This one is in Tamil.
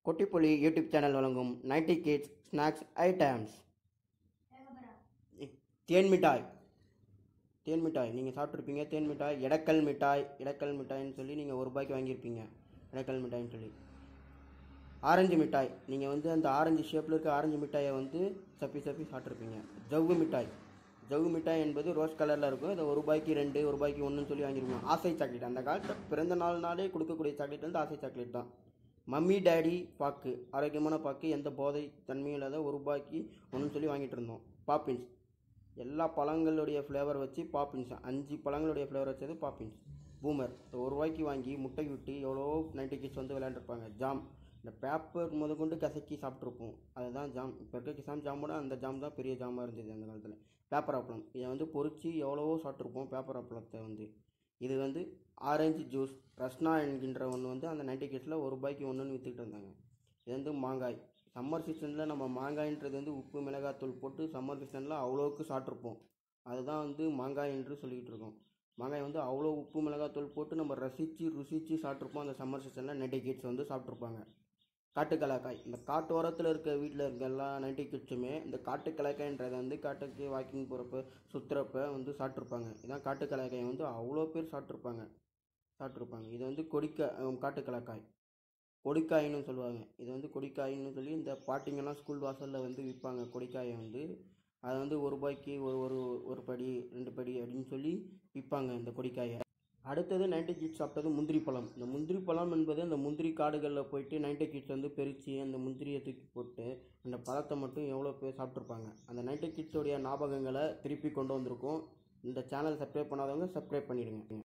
கொட்டிப்புலி யூடியூப் சேனல் வழங்கும் நைன்டி கிட்ஸ் ஸ்நாக்ஸ் ஐட்டம்ஸ் தேன் மிட்டாய் தேன் மிட்டாய் நீங்கள் சாப்பிட்ருப்பீங்க தேன் மிட்டாய் எடக்கல் மிட்டாய் எடக்கல் மிட்டாய்னு சொல்லி நீங்கள் ஒரு ரூபாய்க்கு வாங்கியிருப்பீங்க எடக்கல் மிட்டாய்னு சொல்லி ஆரஞ்சு மிட்டாய் நீங்கள் வந்து அந்த ஆரஞ்சு ஷேப்பில் இருக்க ஆரஞ்சு மிட்டாயை வந்து சப்பி சப்பி சாப்பிட்ருப்பீங்க ஜவ்வு மிட்டாய் ஜவ்வு மிட்டாய் என்பது ரோஸ் கலரில் இருக்கும் இதை ஒரு ரூபாய்க்கு ரெண்டு ஒரு ரூபாய்க்கு ஒன்றுன்னு சொல்லி வாங்கிருப்போம் ஆசை சாக்லேட் அந்த காலத்தில் பிறந்த நாள்னாலே கொடுக்கக்கூடிய சாக்லேட் வந்து ஆசை சாக்லேட் தான் மம்மி டேடி பாக்கு ஆரோக்கியமான பாக்கு எந்த போதை தன்மையும் இல்லாத ஒரு ரூபாய்க்கு ஒன்றுன்னு சொல்லி வாங்கிட்டு இருந்தோம் பாப்பின்ஸ் எல்லா பழங்களுடைய ஃப்ளேவர் வச்சு பாப்பின்ஸ் அஞ்சு பழங்களுடைய ஃப்ளேவர் வச்சது பாப்பின்ஸ் பூமர் ஒரு ரூபாய்க்கு வாங்கி முட்டை விட்டு எவ்வளோ நைன்டி கிட்ஸ் வந்து விளையாண்டுருப்பாங்க ஜாம் இந்த பேப்பர் முதற்கொண்டு கசக்கி சாப்பிட்ருப்போம் அதுதான் ஜாம் இப்போ இருக்க கிசாம் ஜாமோட அந்த ஜாம் தான் பெரிய ஜாமாக இருந்தது அந்த காலத்தில் பேப்பர் அப்பளம் இதை வந்து பொறிச்சு எவ்வளவோ சாப்பிட்ருப்போம் பேப்பர் அப்பளத்தை வந்து இது வந்து ஆரஞ்சு ஜூஸ் ரஸ்னா என்கின்ற ஒன்று வந்து அந்த நைன்டி கிட்ஸில் ஒரு ரூபாய்க்கு ஒன்றுன்னு விற்றுக்கிட்டு இருந்தாங்க இது வந்து மாங்காய் சம்மர் சீசனில் நம்ம மாங்காய்ன்றது வந்து உப்பு மிளகாத்தூள் போட்டு சம்மர் சீசனில் அவ்வளோவுக்கு சாப்பிட்ருப்போம் அதுதான் வந்து மாங்காய் என்று சொல்லிக்கிட்டு இருக்கோம் மாங்காய் வந்து அவ்வளோ உப்பு மிளகாத்தூள் போட்டு நம்ம ரசித்து ருசித்து சாப்பிட்ருப்போம் அந்த சம்மர் சீசனில் நைன்டி கிட்ஸ் வந்து சாப்பிட்ருப்பாங்க காட்டுக்கலாக்காய் இந்த காட்டு ஓரத்தில் இருக்க வீட்டில் இருக்க எல்லா நைன்டி கிட்ஸுமே இந்த காட்டுக்கலாக்காய்ன்றதை வந்து காட்டுக்கு வாக்கிங் போகிறப்ப சுற்றுறப்ப வந்து சாப்பிட்ருப்பாங்க இதான் காட்டுக்கலாக்காய் வந்து அவ்வளோ பேர் சாப்பிட்ருப்பாங்க சாப்பிட்ருப்பாங்க இது வந்து கொடிக்க அஹ், காட்டுக்கலாக்காய் கொடிக்காயின்னு சொல்லுவாங்க இது வந்து கொடிக்காயின்னு சொல்லி இந்த பாட்டிங்கெல்லாம் ஸ்கூல் வாசலில் வந்து விற்பாங்க கொடிக்காயை வந்து அதை வந்து ஒரு ரூபாய்க்கு ஒரு ஒரு ஒரு படி ரெண்டு படி அப்படின்னு சொல்லி விற்பாங்க இந்த கொடிக்காயை அடுத்தது நைன்டி கிட்ஸ் சாப்பிட்டது முந்திரி பழம் இந்த முந்திரி பழம் என்பது அந்த முந்திரி காடுகளில் போயிட்டு நைன்டி கிட்ஸ் வந்து பெருச்சு அந்த முந்திரியை தூக்கி போட்டு அந்த பழத்தை மட்டும் எவ்வளோ பேர் சாப்பிட்ருப்பாங்க அந்த நைன்டி கிட்ஸோடைய ஞாபகங்களை திருப்பி கொண்டு வந்திருக்கோம் இந்த சேனல் சப்ஸ்கிரைப் பண்ணாதவங்க சப்ஸ்கிரைப் பண்ணிடுங்க